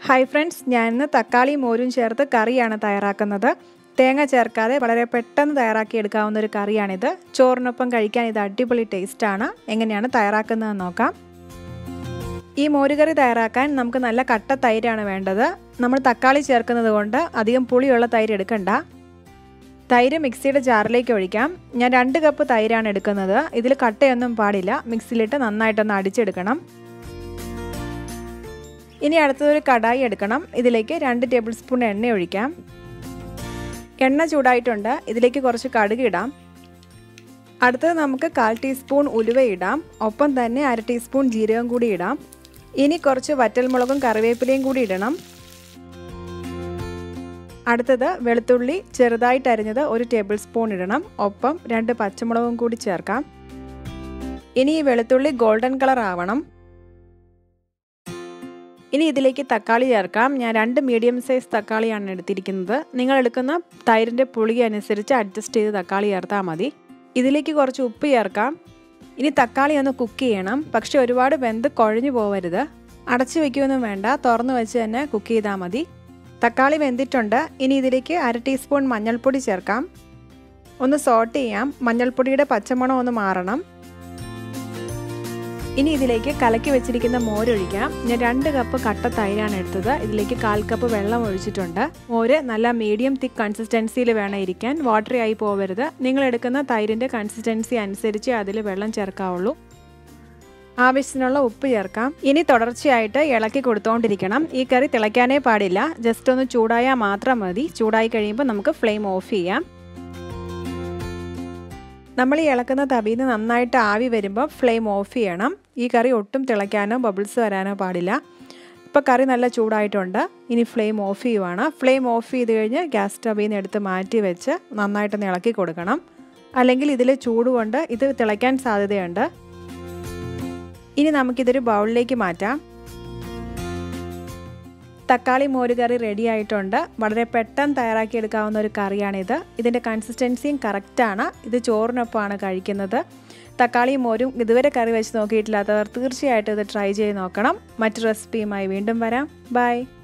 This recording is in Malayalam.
ഹായ് ഫ്രണ്ട്സ് ഞാൻ ഇന്ന് തക്കാളിയും മോരും ചേർത്ത് കറിയാണ് തയ്യാറാക്കുന്നത് തേങ്ങ ചേർക്കാതെ വളരെ പെട്ടെന്ന് തയ്യാറാക്കി എടുക്കാവുന്ന ഒരു കറിയാണിത് ചോറിനൊപ്പം കഴിക്കാൻ ഇത് അടിപൊളി ടേസ്റ്റാണ് എങ്ങനെയാണ് തയ്യാറാക്കുന്നതെന്ന് നോക്കാം ഈ മോരുകറി തയ്യാറാക്കാൻ നമുക്ക് നല്ല കട്ട തൈരാണ് വേണ്ടത് നമ്മൾ തക്കാളി ചേർക്കുന്നത് കൊണ്ട് അധികം പുളിയുള്ള തൈര് എടുക്കണ്ട തൈര് മിക്സിയുടെ ജാറിലേക്ക് ഒഴിക്കാം ഞാൻ രണ്ട് കപ്പ് തൈരാണ് എടുക്കുന്നത് ഇതിൽ കട്ടയൊന്നും പാടില്ല മിക്സിയിലിട്ട് നന്നായിട്ടൊന്ന് അടിച്ചെടുക്കണം ഇനി അടുത്തതൊരു കടായി എടുക്കണം ഇതിലേക്ക് രണ്ട് ടേബിൾ സ്പൂൺ എണ്ണ ഒഴിക്കാം എണ്ണ ചൂടായിട്ടുണ്ട് ഇതിലേക്ക് കുറച്ച് കടുക് ഇടാം അടുത്തത് നമുക്ക് കാൽ ടീസ്പൂൺ ഉലുവ ഇടാം ഒപ്പം തന്നെ അര ടീസ്പൂൺ ജീരകം കൂടി ഇടാം ഇനി കുറച്ച് വറ്റൽമുളകും കറിവേപ്പിലയും കൂടി ഇടണം അടുത്തത് വെളുത്തുള്ളി ചെറുതായിട്ട് അരിഞ്ഞത് ഒരു ടേബിൾ സ്പൂൺ ഇടണം ഒപ്പം രണ്ട് പച്ചമുളകും കൂടി ചേർക്കാം ഇനി ഈ വെളുത്തുള്ളി ഗോൾഡൻ കളർ ആവണം ഇനി ഇതിലേക്ക് തക്കാളി ചേർക്കാം ഞാൻ രണ്ട് മീഡിയം സൈസ് തക്കാളിയാണ് എടുത്തിരിക്കുന്നത് നിങ്ങൾ എടുക്കുന്ന തൈരിൻ്റെ പുളി അനുസരിച്ച് അഡ്ജസ്റ്റ് ചെയ്ത് തക്കാളി ചേർത്താൽ മതി ഇതിലേക്ക് കുറച്ച് ഉപ്പ് ചേർക്കാം ഇനി തക്കാളി ഒന്ന് കുക്ക് ചെയ്യണം പക്ഷെ ഒരുപാട് വെന്ത് കുഴഞ്ഞു പോവരുത് അടച്ചു വയ്ക്കുകയൊന്നും വേണ്ട തുറന്നു വെച്ച് തന്നെ കുക്ക് ചെയ്താൽ മതി തക്കാളി വെന്തിട്ടുണ്ട് ഇനി ഇതിലേക്ക് അര ടീസ്പൂൺ മഞ്ഞൾപ്പൊടി ചേർക്കാം ഒന്ന് സോട്ട് ചെയ്യാം മഞ്ഞൾപ്പൊടിയുടെ പച്ചമണം ഒന്ന് മാറണം ഇനി ഇതിലേക്ക് കലക്കി വെച്ചിരിക്കുന്ന മോരൊഴിക്കാം ഞാൻ രണ്ട് കപ്പ് കട്ട തൈരാണ് എടുത്തത് ഇതിലേക്ക് കാൽ കപ്പ് വെള്ളം ഒഴിച്ചിട്ടുണ്ട് മോര് നല്ല മീഡിയം തിക്ക് കൺസിസ്റ്റൻസിയിൽ വേണം ഇരിക്കാൻ വാട്ടറി ആയി പോവരുത് നിങ്ങൾ എടുക്കുന്ന തൈരിൻ്റെ കൺസിസ്റ്റൻസി അനുസരിച്ച് അതിൽ വെള്ളം ചേർക്കാവുള്ളൂ ആവശ്യത്തിനുള്ള ഉപ്പ് ചേർക്കാം ഇനി തുടർച്ചയായിട്ട് ഇളക്കി കൊടുത്തുകൊണ്ടിരിക്കണം ഈ കറി തിളയ്ക്കാനേ പാടില്ല ജസ്റ്റ് ഒന്ന് ചൂടായാൽ മാത്രം മതി ചൂടായി കഴിയുമ്പോൾ നമുക്ക് ഫ്ലെയിം ഓഫ് ചെയ്യാം നമ്മൾ ഈ ഇളക്കുന്ന തവിയിൽ നിന്ന് നന്നായിട്ട് ആവി വരുമ്പോൾ ഫ്ലെയിം ഓഫ് ചെയ്യണം ഈ കറി ഒട്ടും തിളയ്ക്കാനോ ബബിൾസ് വരാനോ പാടില്ല ഇപ്പോൾ കറി നല്ല ചൂടായിട്ടുണ്ട് ഇനി ഫ്ലെയിം ഓഫ് ചെയ്യുവാണ് ഫ്ലെയിം ഓഫ് ചെയ്ത് കഴിഞ്ഞ് ഗ്യാസ് സ്റ്റവിൽ നിന്ന് എടുത്ത് മാറ്റി വെച്ച് നന്നായിട്ടൊന്ന് ഇളക്കി കൊടുക്കണം അല്ലെങ്കിൽ ഇതിൽ ചൂട് കൊണ്ട് ഇത് തിളയ്ക്കാൻ സാധ്യതയുണ്ട് ഇനി നമുക്കിതൊരു ബൗളിലേക്ക് മാറ്റാം തക്കാളി മോര് കറി റെഡി ആയിട്ടുണ്ട് വളരെ പെട്ടെന്ന് തയ്യാറാക്കിയെടുക്കാവുന്ന ഒരു കറിയാണിത് ഇതിൻ്റെ കൺസിസ്റ്റൻസിയും കറക്റ്റാണ് ഇത് ചോറിനൊപ്പമാണ് കഴിക്കുന്നത് തക്കാളിയും മോരും ഇതുവരെ കറി വെച്ച് നോക്കിയിട്ടില്ലാത്തവർ തീർച്ചയായിട്ടും ഇത് ട്രൈ ചെയ്ത് നോക്കണം മറ്റു റെസിപ്പിയുമായി വീണ്ടും വരാം ബൈ